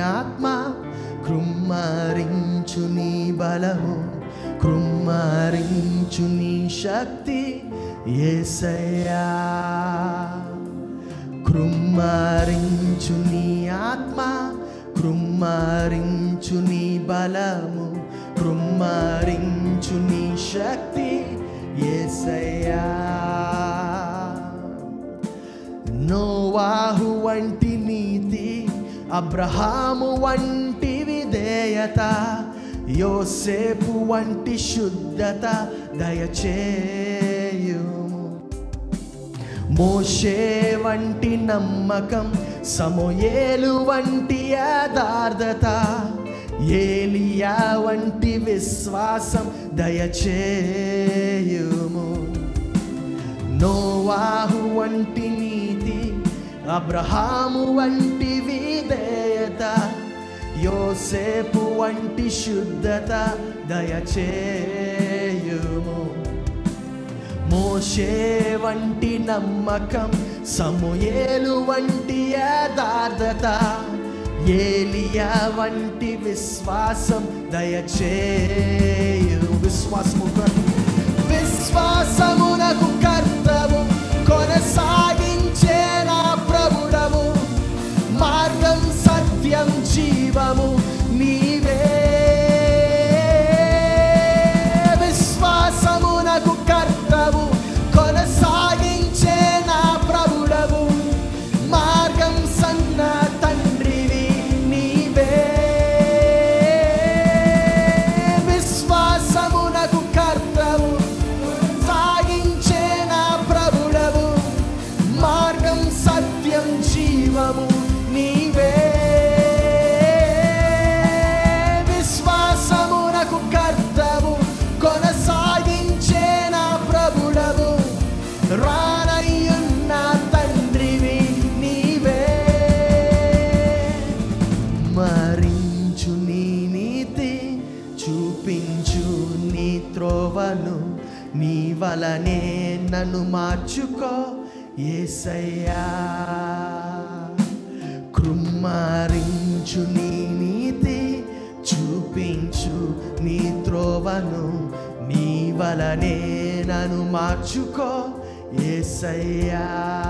ఆత్మ కృమ్మరించు నీ బలము కృమ్మరించు నీ శక్తి ఏసయ్యా కృమ్మరించు నీ ఆత్మ కృమ్మరించు నీ బలము కృమ్మరించు నీ శక్తి ఏసయ్యా నోవాహు వంటి నీతి అబ్రహాము వంటి విధేయత యోసేపు వంటి శుద్ధత దయచేయుము మోషే వంటి నమ్మకం సమోయేలు వంటి యథార్థత ఏలియా వంటి విశ్వాసం దయచేయుము నోవాహు వంటి నీతి అబ్రహాము వంటి విధేయత యోసేపు వంటి శుద్ధత దయచేయుము మోషే వంటి నమ్మకం సమూయేలు వంటి యథార్థత ఏలియా వంటి విశ్వాసం దయచేయు విశ్వాసము కర్త- విశ్వాసమునకు కర్తవు కొనసాగించే నా ప్రభుడము మార్గం సత్యం జీవము నీవే విశ్వాసమునకు కర్తవు కొనసాగించే నా ప్రభుడవు మార్గం సన్న తండ్రివి నీవే విశ్వాసమునకు కర్తవు సాగించే నా ప్రభుడవు మార్గం సత్యం జీవము నీవే విశ్వాసమునకు కర్తవు కొనసాగించే నా ప్రభుడవు రానయ్యున్న తండ్రివి నీవే మరించు నీ నీతి చూపించు నీ త్రోవను నీ వలనే నన్ను మార్చుకో ఏసయ్యా కృమ్మరించు నీ నీతి చూపించు నీ త్రోవను నీ వలనే నన్ను మార్చుకో ఏసయ్యా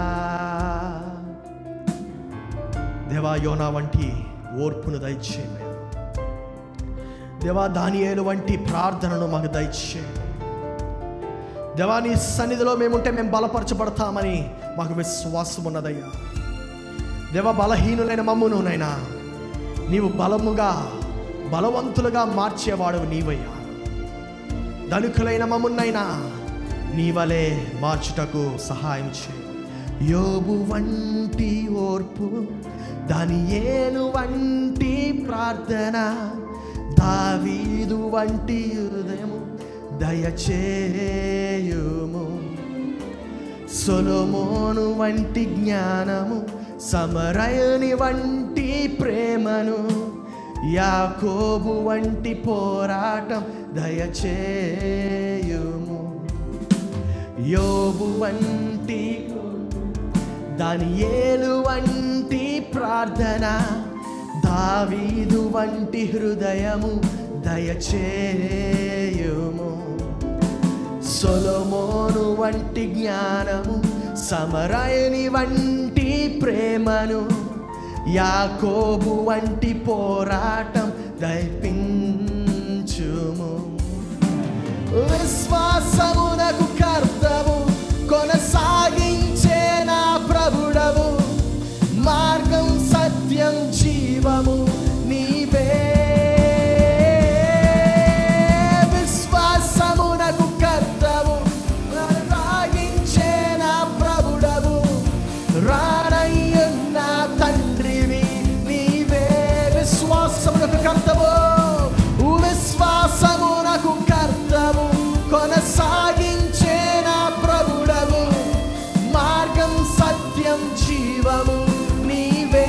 దేవా యోనా వంటి ఓర్పును దయచేయండి దేవా దానియేలు వంటి ప్రార్థనను మాకు దయచేయండి దేవా నీ సన్నిధిలో మేముంటే మేము బలపరచబడతామని మాకు విశ్వాసం ఉన్నదయ్యా దేవ బలహీనులైన మమ్మును నైనా నీవు బలముగా బలవంతులుగా మార్చేవాడు నీవయ్యా ధనుకులైన మమ్మున్నైనా నీ వలె మార్చుటకు సహాయం చేయి యోబు వంటి ఓర్పు దాని ఏను వంటి ప్రార్థన దావీదు వంటి హృదయము దయచేయుము సొలొమోను వంటి జ్ఞానము సమరయుని వంటి ప్రేమను యాకోబు వంటి పోరాటం దయచేయుము యోబు వంటి దానియేలు వంటి ప్రార్థన దావీదు వంటి హృదయము దయచేయుము సొలొమోను వంటి జ్ఞానము సమరయుని వంటి ప్రేమను యాకోబు వంటి పోరాటం దైపించుము విశ్వాసమునకు కర్తవు కొనసాగించే నా ప్రభుడవు మార్గం సత్యం జీవము నీవే విశ్వాసమునకు కర్తవు కొనసాగించే నా ప్రభుడవు రానయ్యున్న తండ్రివి నీవే విశ్వాసమునకు కర్తవు విశ్వాసమునకు కర్తవు కొనసాగించే నా ప్రభుడవు మార్గం సత్యం జీవము నీవే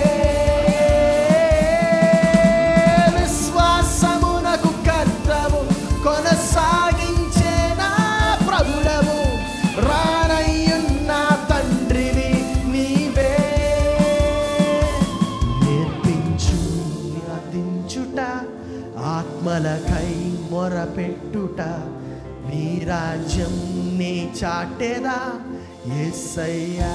విశ్వాసమునకు కర్తవు కొనసాగించే నా ప్రభుడవు రానయ్యున్న తండ్రివి నీవే నేర్పించు నీ మొరపెట్టుట నీ రాజ్యం నీ చాటెదా ఎస్సయ్యా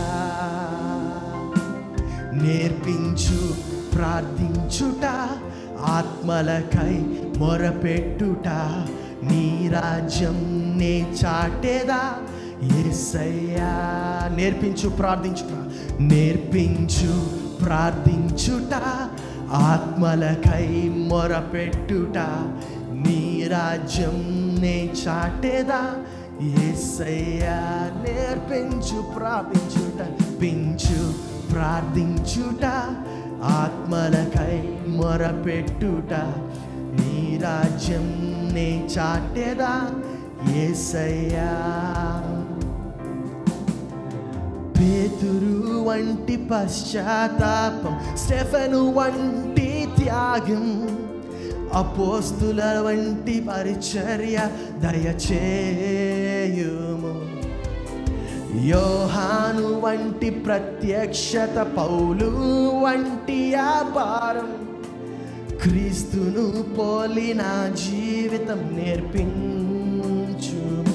నేర్పించు ప్రార్థించుట ఆత్మలకై మొరపెట్టుట నీ రాజ్యం నే చాటేదా ఎస్సయ్యా నేర్పించు ప్రార్థించుట నేర్పించు ప్రార్థించుట ఆత్మలకై మొరపెట్టుట నీ రాజ్యం నే చాటేదా ఏసయ్యా నేర్పించు ప్రార్థించుట పించు ప్రార్థించుట ఆత్మలకై మొరపెట్టుట నీ రాజ్యం నే చాటెదా ఏసయ్యా పేతురు వంటి పశ్చాత్తాపం స్టెఫెను వంటి త్యాగం అపోస్తుల వంటి పరిచర్య దయచేయుము యోహాను వంటి ప్రత్యక్షత పౌలు వంటి వ్యాపారం క్రీస్తును పోలిన జీవితం నేర్పించుము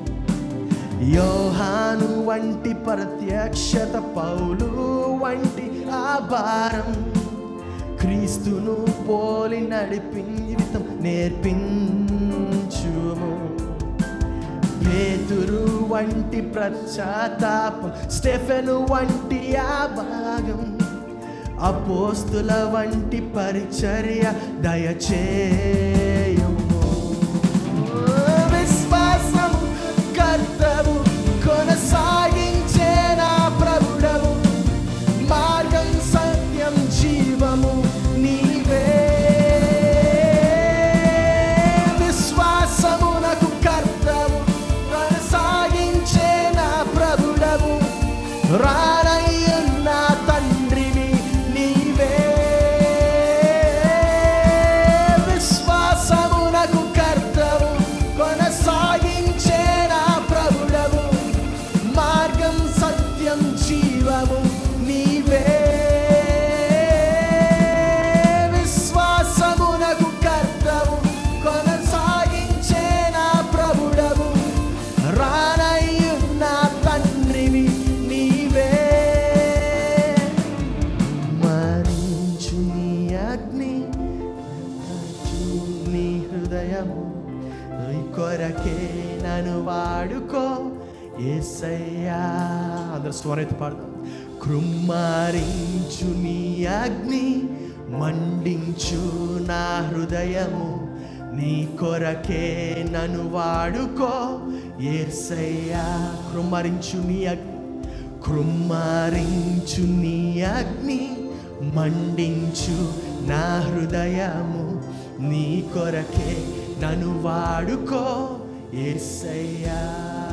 యోహాను వంటి ప్రత్యక్షత పౌలు వంటి ఆభారం క్రీస్తును పోలి నడిపి జీవితం నేర్పించుము పేతురు వంటి ప్రశ్చాత్తాపం స్టెఫెను వంటి ఆ భాగం అపోస్తుల వంటి పరిచర్య దయచేయము విశ్వాసము కర్తవు కొనసాగించే నా ప్రభుడవు మార్గం సత్యం జీవము నీవే విశ్వాసమునకు కర్తవు కొనసాగించే నా ప్రభుడవు రానయ్యున్న తండ్రివి నీవే విశ్వాసమునకు కర్తవు కొనసాగించే నా ప్రభుడవు మార్గం సత్యం జీవము నీవే విశ్వాసమునకు కర్తవు కొనసాగించే నా ప్రభుడవు రానయ్యున్న తండ్రివి నీవే మరించు నీ అగ్ని నీ హృదయము నీ కొరకే నన్ను వాడుకో ఏసయ్యా అందరు స్వరైతే పాడదాం కృమ్మారించు నీ అగ్ని మండించు నా హృదయము నీ కొరకే నన్ను వాడుకో ఏసయ్యా కృమ్మరించు నీ అగ్ని కృమ్మరించు నీ అగ్ని మండించు నా హృదయము నీ కొరకే నన్ను వాడుకో ఏసయ్యా